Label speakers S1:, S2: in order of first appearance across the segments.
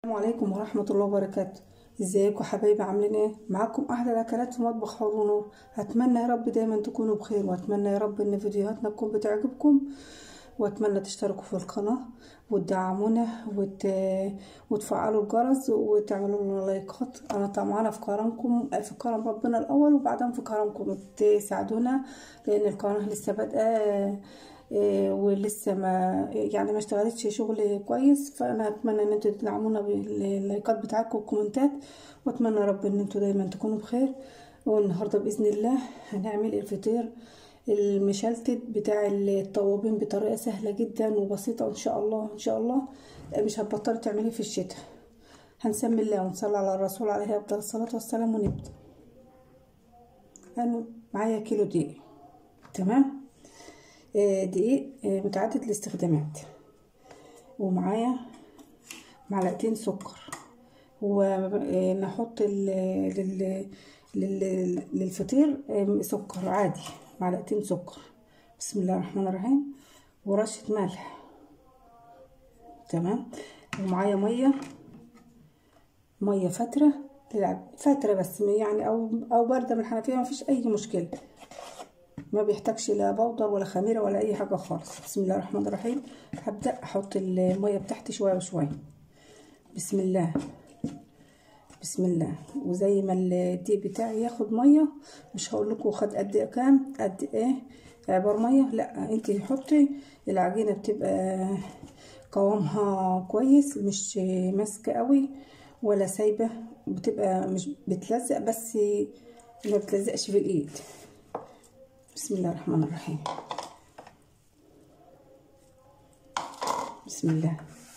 S1: السلام عليكم ورحمة الله وبركاته ازيكم حبايبي عاملين ايه معاكم احلى الاكلات في مطبخ حر ونور هتمنى يا رب دايما تكونوا بخير واتمنى يا رب ان فيديوهاتنا تكون بتعجبكم واتمنى تشتركوا في القناة وتدعمونا وت... وتفعلوا الجرس وتعملوا لنا لايكات انا طمعانة في كرمكم في كرم ربنا الاول وبعدين في كرمكم تساعدونا لان القناة لسه بادئة إيه ولسه ما يعني ما اشتغلتش شغل كويس فانا اتمنى ان انتوا تدعمونا باللايكات بتاعتكم والكومنتات واتمنى يا رب ان انتوا دايما تكونوا بخير والنهارده باذن الله هنعمل الفطير المشلتت بتاع الطوابين بطريقه سهله جدا وبسيطه ان شاء الله ان شاء الله مش هتبطلي تعمليه في الشتاء هنسمي الله ونصلي على الرسول عليه افضل الصلاه والسلام ونبدا انا معايا كيلو دقيق تمام دقيق متعدد الاستخدامات ومعايا معلقتين سكر ونحط للفطير سكر عادي معلقتين سكر بسم الله الرحمن الرحيم ورشة ملح تمام ومعايا مية مية فترة فترة بس يعني او او باردة من الحنفية مفيش اي مشكلة ما بيحتاجش لا بودر ولا خميره ولا اي حاجه خالص بسم الله الرحمن الرحيم هبدا احط الميه بتاعتي شويه بشويه بسم الله بسم الله وزي ما الدقيق بتاعي ياخد ميه مش هقول لكم خد قد ايه كام قد ايه عبار ميه لا انت حطي العجينه بتبقى قوامها كويس مش ماسكه قوي ولا سايبه بتبقى مش بتلزق بس ما بتلزقش في الايد بسم الله الرحمن الرحيم بسم الله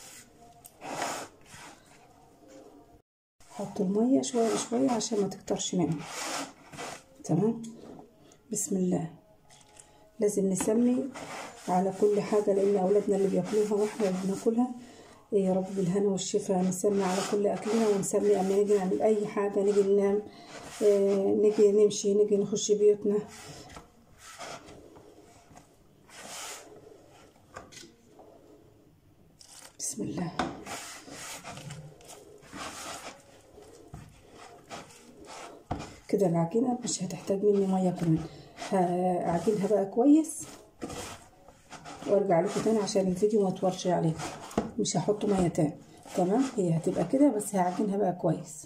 S1: حط المية شوية بشوية عشان ما تكترش منه تمام بسم الله لازم نسمي على كل حاجة لأن أولادنا اللي بياكلوها وإحنا اللي بناكلها يا رب بالهنا والشفاء نسمي على كل أكلنا ونسمي أما نيجي نعمل أي حاجة نيجي ننام اه نيجي نمشي نيجي نخش بيوتنا بسم الله كده العجينة مش هتحتاج مني مية كمان هعجنها بقى كويس وارجع لكم تاني عشان الفيديو ما يطولش عليكم مش هحط مية تاني تمام هي هتبقى كده بس هعجنها بقى كويس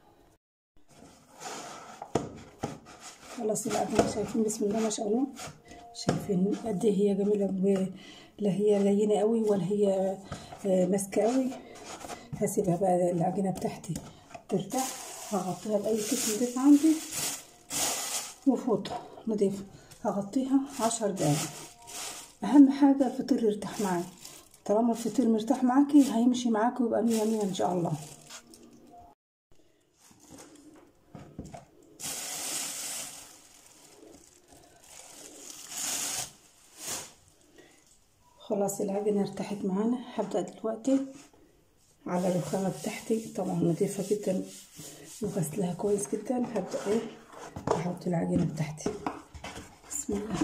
S1: خلاص العجينة شايفين بسم الله ما شاء الله شايفين قد ايه هي جميلة لا هي لينة قوي ولا هي ماسكة قوي هسيبها بقى العجينة بتاعتي ترتاح هغطيها بأي كيس نضيف عندي وفوطة نضيف هغطيها عشر دقايق أهم حاجة الفطير يرتاح معايا طالما الفطير مرتاح معاكي هيمشي معاكي ويبقى مية مية إن شاء الله خلاص العجينة ارتاحت معانا هبدأ دلوقتي على الرخامة بتاعتي طبعا نضيفة جدا وغسلها كويس جدا هبدأ ايه احط العجينة بتاعتي بسم الله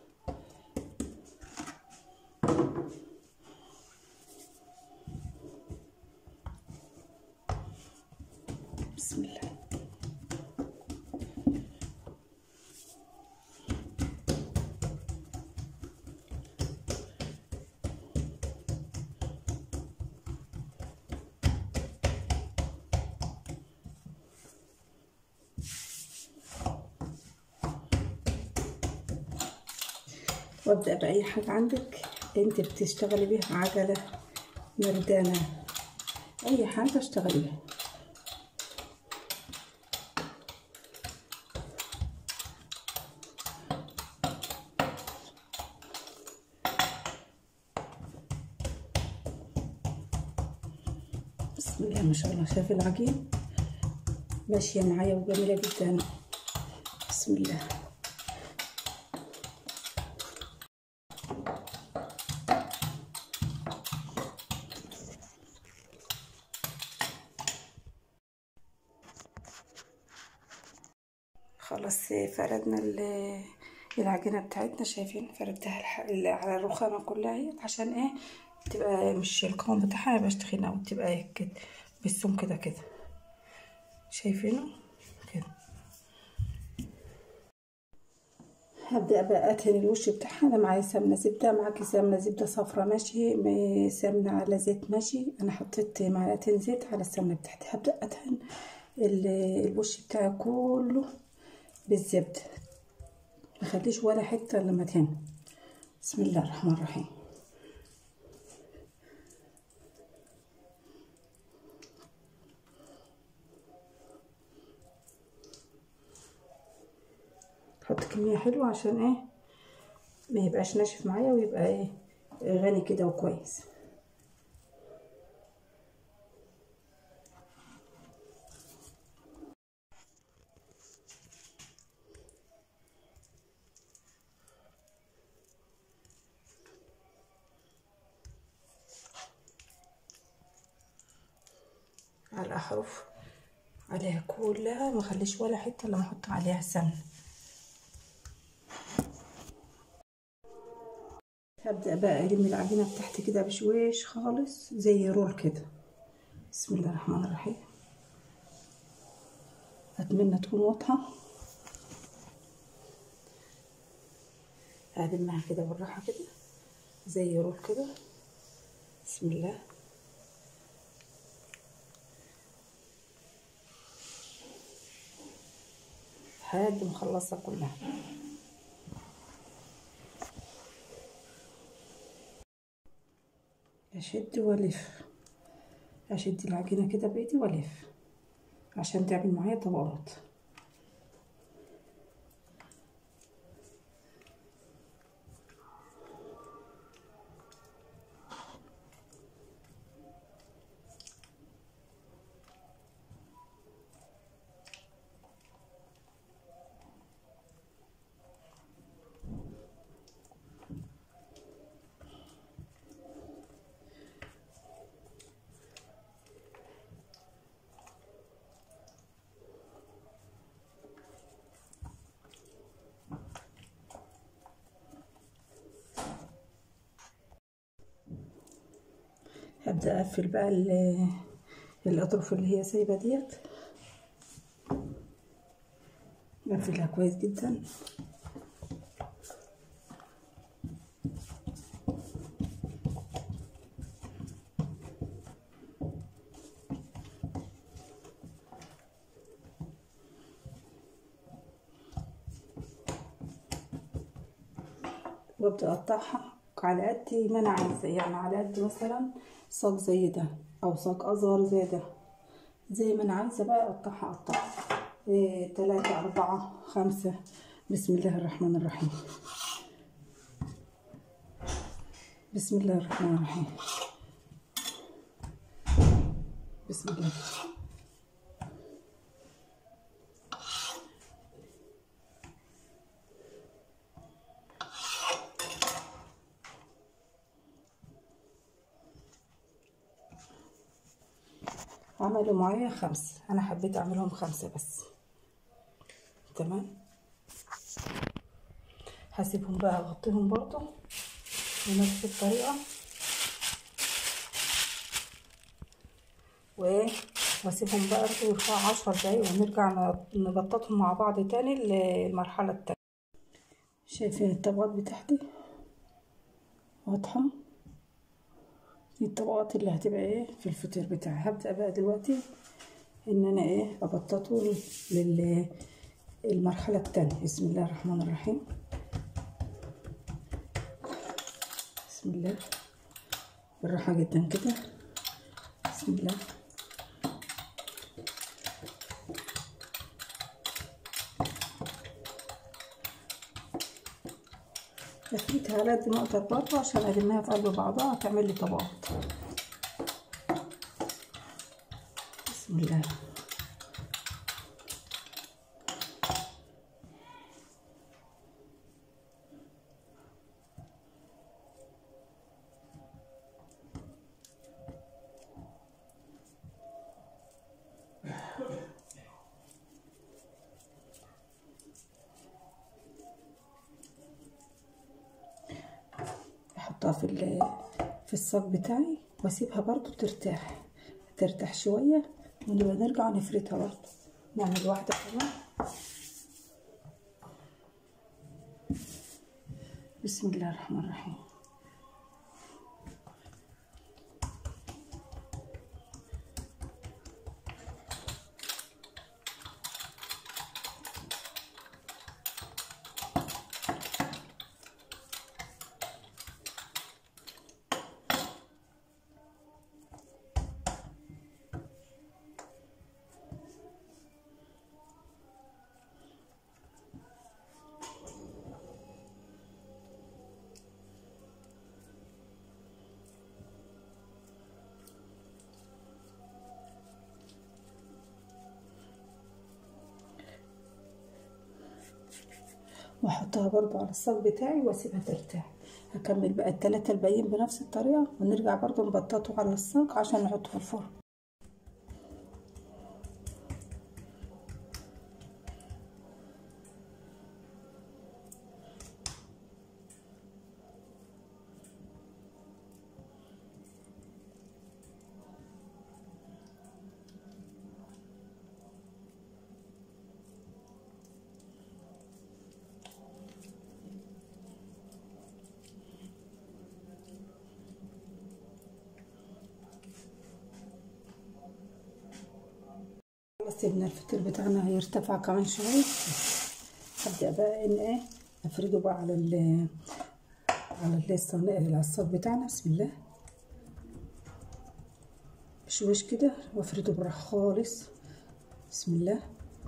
S1: بسم الله وابدأ بأي حاجة عندك انت بتشتغلي بيها عجلة مردانة اي حاجة اشتغلي بيها بسم الله ما شاء الله شايف العجين ماشية معايا وجميلة جدا بسم الله خلاص فردنا العجينة بتاعتنا شايفين فردتها على الرخامة كلها اهي عشان ايه تبقى مش القوام بتاعها ميبقاش تخين اوي تبقى كده بالسمك كده كده شايفينه كده هبدأ بقى أدهن الوش بتاعها أنا معايا سمنة زبدة معاكي سمنة زبدة صفرا ماشي م- سمنة على زيت ماشي أنا حطيت معلقتين زيت على السمنة بتاعتي هبدأ أدهن ال- الوش بتاعي كله بالزبدة مخليش ولا حتة إلا لما أدهن بسم الله الرحمن الرحيم حط كمية حلوة عشان ايه ما يبقاش ناشف معايا ويبقى ايه غني كده وكويس على الأحرف عليها كلها ما اخليش ولا حتة لما احط عليها سمنة هبدأ بقى ألم العجينة بتاعتي كده بشويش خالص زي رول كده بسم الله الرحمن الرحيم أتمنى تكون واضحة ألمها كده بالراحة كده زي رول كده بسم الله لحد ما اخلصها كلها اشد والف اشد العجينه كده بايدي والف عشان تعمل معايا طبقات هبدأ أقفل بقى ال- الأطراف اللي هي سايبة ديت أقفلها كويس جدا وابدأ أقطعها على قد ما أنا عايزة يعني على قد مثلا صاج زي ده أو صاج أصغر زي ده زي ما أنا عايزة بقى أقطعها أقطعها إيه تلاتة أربعة خمسة بسم الله الرحمن الرحيم بسم الله الرحمن الرحيم بسم الله عملوا معايا خمسة أنا حبيت أعملهم خمسة بس تمام هسيبهم بقى أغطيهم برضو بنفس الطريقة و واسيبهم بقى يرفعوا عشر دقايق ونرجع نبططهم مع بعض تاني للمرحلة التانية شايفين الطبقات بتاعتي واضحة دي الطبقات اللي هتبقى ايه في الفطير بتاعي هبدأ بقى دلوقتي ان انا ايه ابططه لل المرحلة التانية بسم الله الرحمن الرحيم بسم الله بالراحة جدا كده بسم الله لفيتها على قد ما اقدر برضه عشان المها في قلب بعضها تعمل لي طبقات بسم الله احطها في ال- في الصاج بتاعي واسيبها برضو ترتاح ترتاح شوية ونبقى نرجع نفردها برضه نعمل واحدة كمان بسم الله الرحمن الرحيم واحطها برضو على الصاج بتاعي واسيبها ترتاح هكمل بقى التلاتة الباقيين بنفس الطريقة ونرجع برضو نبططه على الصاج عشان نحطه في الفرن خلاص سيبنا الفطير بتاعنا هيرتفع كمان شوية هبدأ بقى ان ايه افرده بقى على ال على الصينية العصاج بتاعنا بسم الله بشويش كده وافرده بالراحة خالص بسم الله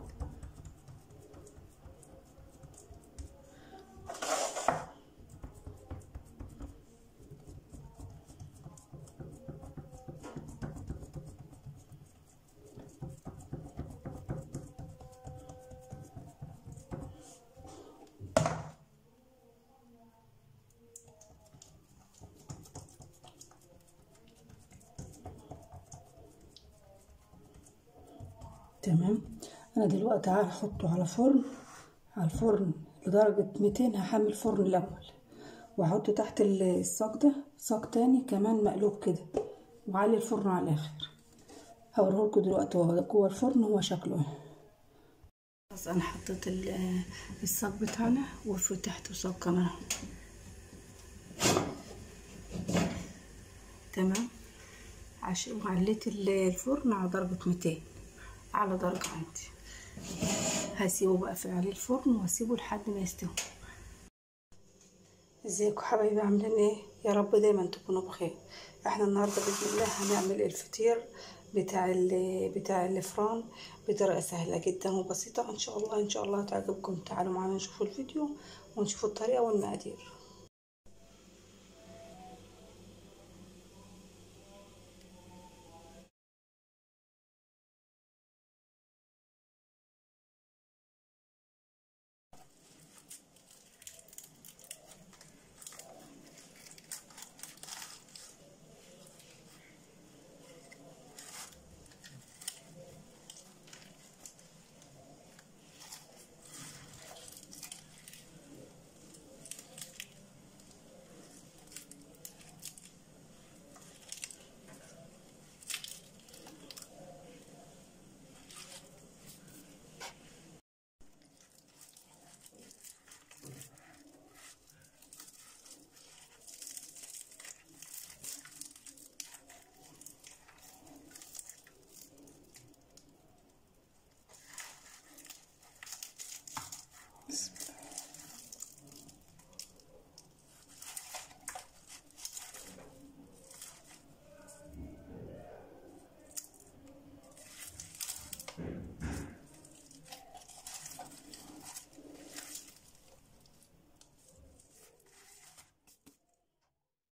S1: تمام انا دلوقتي هحطه على فرن على الفرن لدرجة ميتين هحمل فرن الاول واحطه تحت الصاج ده صاج تاني كمان مقلوب كده وعلي الفرن على الاخر هوريهولكوا دلوقتي هو جوه الفرن هو شكله خلاص انا حطيت الصاج بتاعنا وفتحته صاج كمان تمام عشان عليت الفرن على درجة ميتين على درجة عندي هسيبه بقى في عليه الفرن واسيبه لحد ما يستوي ازيكم حبايبي عاملين ايه يا رب دايما تكونوا بخير احنا النهارده باذن الله هنعمل الفطير بتاع بتاع الفران بطريقه سهله جدا وبسيطه ان شاء الله ان شاء الله تعجبكم تعالوا معانا نشوفوا الفيديو ونشوفوا الطريقه والمقادير